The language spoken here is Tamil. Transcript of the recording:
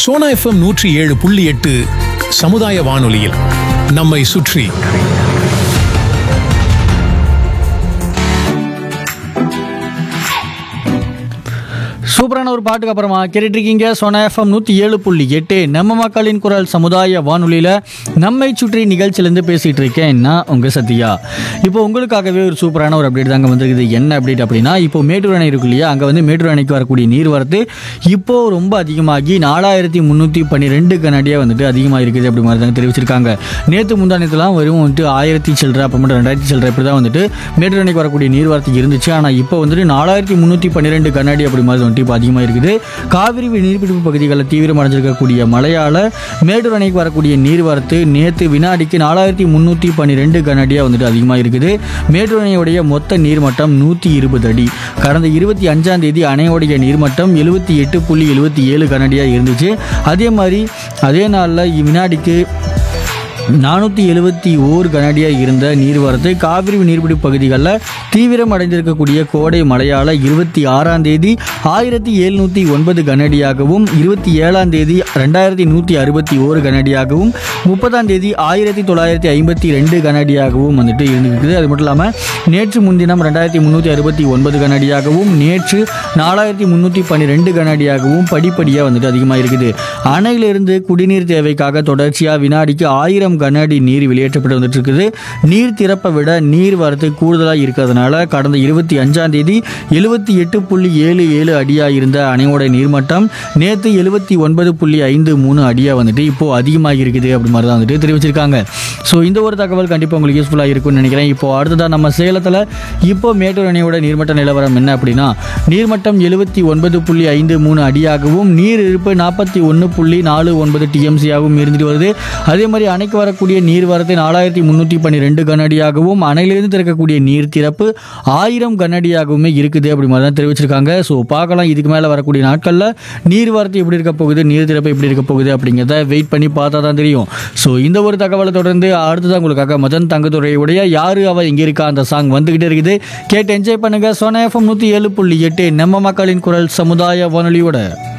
சோனா எஃப்எம் நூற்றி ஏழு புள்ளி எட்டு சமுதாய வானொலியில் நம்மை சுற்றி சூப்பரான ஒரு பாட்டுக்கு அப்புறமா கேட்டுட்டு இருக்கீங்க சோனா எஃப்எம் நூற்றி ஏழு புள்ளி எட்டு நம்ம மக்களின் குரல் சமுதாய வானொலியில் நம்மை சுற்றி நிகழ்ச்சியிலேருந்து பேசிகிட்டு இருக்கேன் நான் உங்கள் சத்யா இப்போ உங்களுக்காகவே ஒரு சூப்பரான ஒரு அப்டேட் தாங்க வந்திருக்குது என்ன அப்டேட் அப்படின்னா இப்போ மேட்டூர் அணை இருக்கு இல்லையா அங்கே வந்து மேட்டூர் அணைக்கு வரக்கூடிய நீர் வரத்து இப்போ ரொம்ப அதிகமாகி நாலாயிரத்தி முந்நூற்றி பன்னிரெண்டு கனடியாக வந்துட்டு அதிகமாக இருக்குது அப்படி மாதிரி தாங்க தெரிவிச்சிருக்காங்க நேற்று முந்தானத்துலாம் வெறும் வந்துட்டு ஆயிரத்தி சில்லரை அப்புறமேட்டு ரெண்டாயிரத்தி சில்லரை இப்படி தான் வந்துட்டு மேட்டூர் அணைக்கு வரக்கூடிய நீர்வரத்து இருந்துச்சு ஆனால் இப்போ வந்துட்டு நாலாயிரத்தி முந்நூற்றி பன்னிரெண்டு கண்ணாடி அப்படி மாதிரி வந்துட்டு இப்போ அதிகமாக இருக்குது காவிரி நீர்பிடிப்பு பகுதிகளில் தீவிரம் அடைஞ்சிருக்கக்கூடிய மழையால் மேட்டூர் அணைக்கு வரக்கூடிய நீர்வரத்து நேற்று வினாடிக்கு நாலாயிரத்தி முந்நூற்றி பன்னிரெண்டு கனடியாக வந்துட்டு அதிகமாக இருக்குது மேட்டூர் அணையுடைய மொத்த நீர்மட்டம் நூற்றி இருபது அடி கடந்த இருபத்தி அஞ்சாம் தேதி அணையோடைய நீர்மட்டம் எழுபத்தி எட்டு புள்ளி எழுபத்தி ஏழு கனடியாக இருந்துச்சு அதே மாதிரி அதே நாளில் வினாடிக்கு நானூற்றி எழுபத்தி ஓர் கனடியாக இருந்த நீர்வரத்து காவிரி நீர்பிடிப்பு பகுதிகளில் தீவிரம் அடைந்திருக்கக்கூடிய கோடை மழையால் இருபத்தி ஆறாம் தேதி ஆயிரத்தி எழுநூற்றி ஒன்பது கனடியாகவும் இருபத்தி ஏழாம் தேதி ரெண்டாயிரத்தி நூற்றி அறுபத்தி ஓரு கனடியாகவும் முப்பதாம் தேதி ஆயிரத்தி தொள்ளாயிரத்தி ஐம்பத்தி ரெண்டு கனடியாகவும் வந்துட்டு இருந்திருக்குது அது மட்டும் இல்லாமல் நேற்று முன்தினம் ரெண்டாயிரத்தி முந்நூற்றி அறுபத்தி ஒன்பது கனடியாகவும் நேற்று நாலாயிரத்தி முந்நூற்றி பன்னிரெண்டு கனடியாகவும் படிப்படியாக வந்துட்டு அதிகமாக இருக்குது அணையிலிருந்து குடிநீர் தேவைக்காக தொடர்ச்சியாக வினாடிக்கு ஆயிரம் கனஅடி நீர் வெளியேற்றப்பட்டு வந்துட்டு இருக்குது நீர் திறப்பை விட நீர் வரத்து கூடுதலாக இருக்கிறதுனால கடந்த இருபத்தி அஞ்சாம் தேதி எழுபத்தி எட்டு புள்ளி ஏழு ஏழு அடியாக இருந்த அணையோட நீர்மட்டம் நேற்று எழுபத்தி ஒன்பது புள்ளி ஐந்து மூணு அடியாக வந்துட்டு இப்போ அதிகமாக இருக்குது அப்படி மாதிரி தான் வந்துட்டு தெரிவிச்சிருக்காங்க ஸோ இந்த ஒரு தகவல் கண்டிப்பாக உங்களுக்கு யூஸ்ஃபுல்லாக இருக்கும்னு நினைக்கிறேன் இப்போ அடுத்ததாக நம்ம சேலத்தில் இப்போ மேட்டூர் அணையோட நீர்மட்ட நிலவரம் என்ன அப்படின்னா நீர்மட்டம் எழுபத்தி ஒன்பது புள்ளி ஐந்து மூணு அடியாகவும் நீர் இருப்பு நாற்பத்தி ஒன்று புள்ளி நாலு ஒன்பது டிஎம்சியாகவும் இருந்துட்டு வருது அதே மாதிரி அணைக்கு வரக்கூடிய நீர் வரத்து நாலாயிரத்தி முந்நூற்றி பன்னிரெண்டு கனடியாகவும் அணையிலிருந்து திறக்கக்கூடிய நீர் திறப்பு ஆயிரம் கனடியாகவுமே இருக்குது அப்படி மாதிரி தான் தெரிவிச்சிருக்காங்க ஸோ பார்க்கலாம் இதுக்கு மேலே வரக்கூடிய நாட்களில் நீர் வரத்து எப்படி இருக்க போகுது நீர் திறப்பு எப்படி இருக்க போகுது அப்படிங்கிறத வெயிட் பண்ணி பார்த்தா தான் தெரியும் ஸோ இந்த ஒரு தகவலை தொடர்ந்து அடுத்ததான் உங்களுக்காக மதன் தங்கத்துறையுடைய யாரு அவ எங்கே இருக்கா அந்த சாங் வந்துகிட்டே இருக்குது கேட்டு என்ஜாய் பண்ணுங்க சோனா எஃப்எம் நூற்றி ஏழு புள்ளி எட்டு நம்ம மக்களின் குரல் சமுதாய வானொலியோட